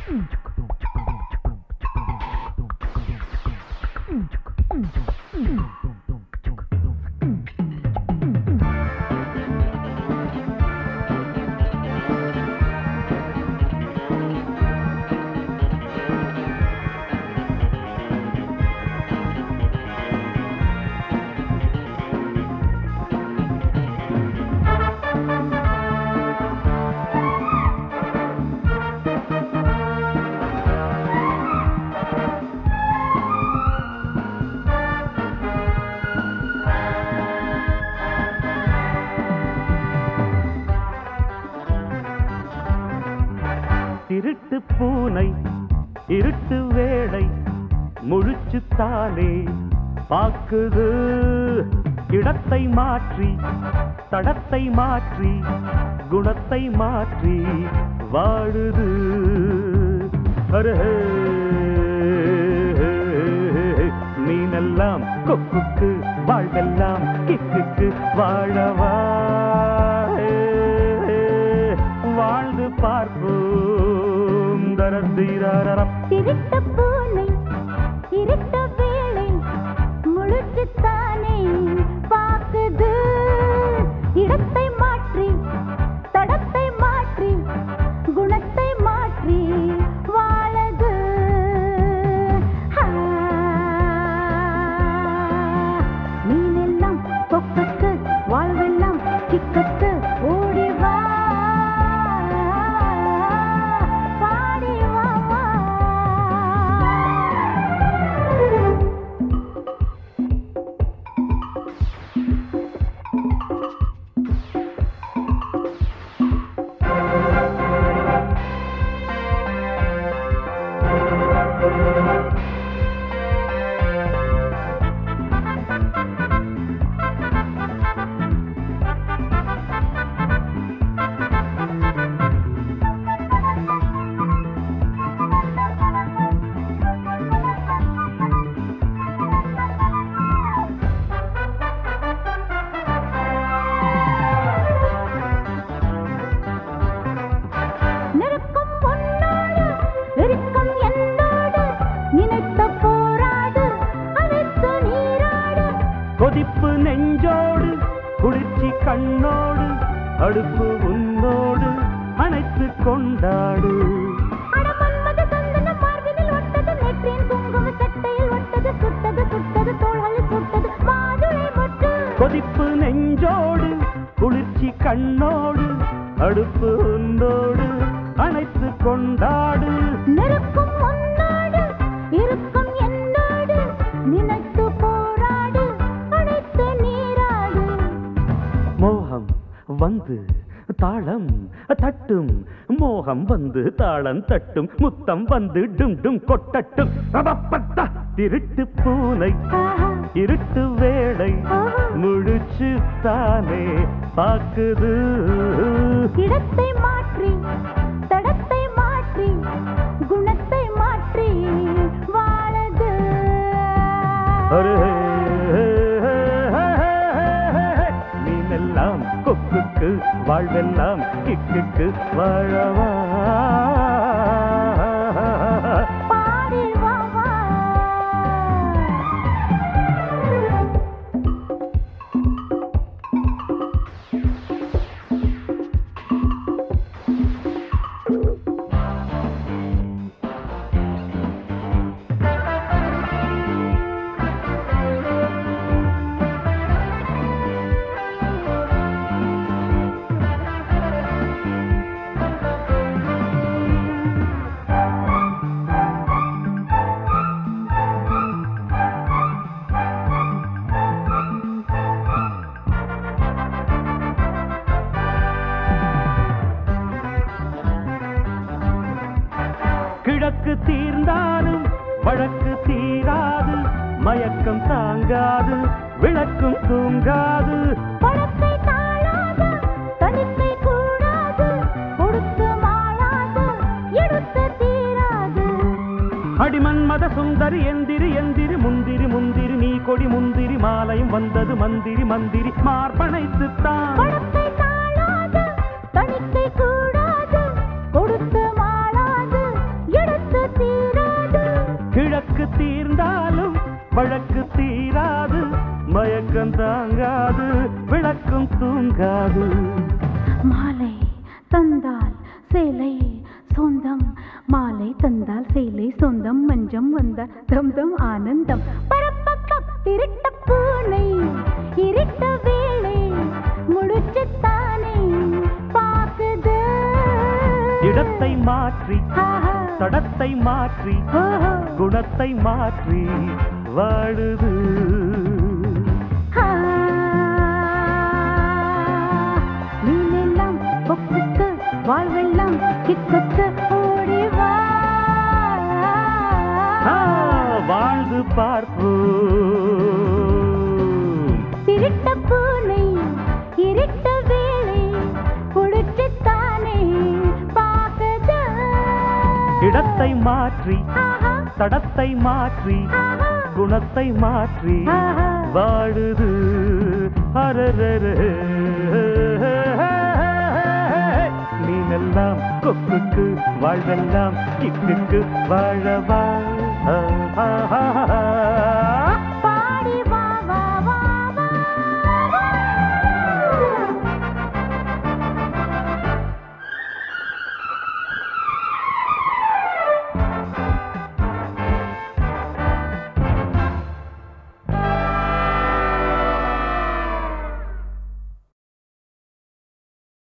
திருட்டு பூனை இருட்டு வேளை முழிச்சுத்தானே பாக்குது இடத்தை மாற்றி தடத்தை மாற்றி குணத்தை மாற்றி வாழுது அரே மீனெல்லாம் கொக்குக்கு வாழ்வெல்லாம் கிக்குக்கு வாழவா வாழ்ந்து பார்ப்போம் தரத்தீரரம் திருட்டு பூனை இருட்ட வேளை முழிச்சுத்தானே பாக்குது இடத்தை மாற்றி தடத்தை மாற்றி குணத்தை மாற்றி வாழது ஆ, மீனெல்லாம் கொக்குக்கு வாழ்வெல்லாம் கிக்குக்கு ஓடி வா பாடி வா வா நெருக்கம் உன்னோடு இருக்கும் என்னோடு நினைத்த போராடு அனைத்து நீராடு கொதிப்பு நெஞ்சோடு குளிர்ச்சி கண்ணோடு அடுப்பு உன்னோடு அணைத்து கொண்டாடு அட மன்மத சந்தன மார்பினில் ஒட்டது நெற்றின் குங்கும சட்டையில் ஒட்டது சுட்டது சுட்டது தோள்களில் சுட்டது மாதுளை மொட்டு கொதிப்பு நெஞ்சோடு குளிர்ச்சி கண்ணோடு அடுப்பு உன்னோடு அணைத்து கொண்டாடு நெருக்கம் உன்னோடு இருக்கும் என்னோடு நினைத்து போராடு அனைத்து நீராடு மோகம் வந்து தாளம் தட்டும் மோகம் வந்து தாளம் தட்டும் முத்தம் வந்து டும் டும் கொட்டட்டும் ரபப்பத்தா, திருட்டு பூனை ஆஹா இருட்டு வேளை ஆஹா முழிச்சு தானே பாக்குது இடத்தை மாற்றி தடத்தை மாற்றி குணத்தை மாற்றி வாழது அரே, மீனெல்லாம் கொக்குக்கு வாழ்வெல்லாம் கிக்குக்கு வாழவா பாடி வா வா கிழக்கு தீர்ந்தாலும் வழக்கு தீராது மயக்கம் தாங்காது விளக்கும் தூங்காது பணத்தை தாழாது தனித்தை கூடாது கொடுத்து மாளாது எடுத்து தீராது அடிமன் மத சுந்தரி எந்திரி எந்திரி முந்திரி முந்திரி நீ கொடி முந்திரி மாலையும் வந்தது மந்திரி மந்திரி மார்பனைத்துத்தான் பணத்தை தாழாது தனித்தை கூடாது கொடுத்து மாளாது தீராது மயக்கம் தாங்காது விளக்கும் தூங்காது மாலை தந்தால் சேலை சொந்தம் மாலை தந்தால் சேலை சொந்தம் மஞ்சம் வந்த தம் தம் ஆனந்தம் பரப்பக்கம் திருட்ட பூனை இருட்ட வேளை முடிச்சுத்தானே பாக்குது இடத்தை மாற்றி ஆஹா. தடத்தை மாற்றி ஓஹோ. குணத்தை மாற்றி வாழுது ஆ. மீனெல்லாம் கொக்குக்கு வாழ்வெல்லாம் கிக்குக்கு ஓடி வா ஆ, வாழ்ந்து பார்ப்போம் திருட்ட பூனை இருட்ட வேளை புடிச்சுத்தானே பாக்குது இடத்தை மாற்றி ஆஹா, தடத்தை மாற்றி ஆஹா, குணத்தை மாற்றி ஆஹா. வாழுது அரரரு மீனெல்லாம் கொக்குக்கு வாழ்வெல்லாம் கிக்குக்கு வாழவா ஆ, ஆ, ஆ, ஆ.